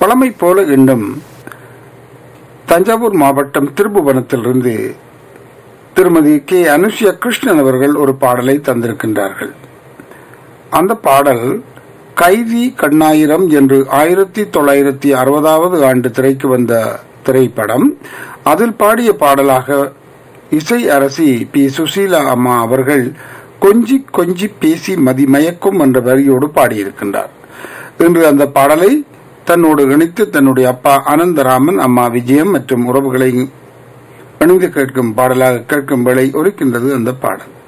வளமை போல இன்னும் தஞ்சாவூர் மாவட்டம் திருப்புவனத்திலிருந்து திருமதி கே அனுஷ்யா கிருஷ்ணன் அவர்கள் ஒரு பாடலை தந்திருக்கின்றார்கள் அந்த பாடல் கைதி கண்ணாயிரம் என்று ஆயிரத்தி தொள்ளாயிரத்தி அறுபதாவது ஆண்டு திரைக்கு வந்த திரைப்படம் அதில் பாடிய பாடலாக இசை அரசி பி சுசீலா அம்மா அவர்கள் கொஞ்சி கொஞ்சி பேசி மதிமயக்கும் என்ற வரியோடு பாடியிருக்கின்றார் இன்று அந்த பாடலை தன்னோடு இணைத்து தன்னுடைய அப்பா அனந்தராமன் அம்மா விஜயம் மற்றும் உறவுகளை இணைந்து கேட்கும் பாடலாக கேட்கும் வேளை ஒலிக்கின்றது அந்த பாடல்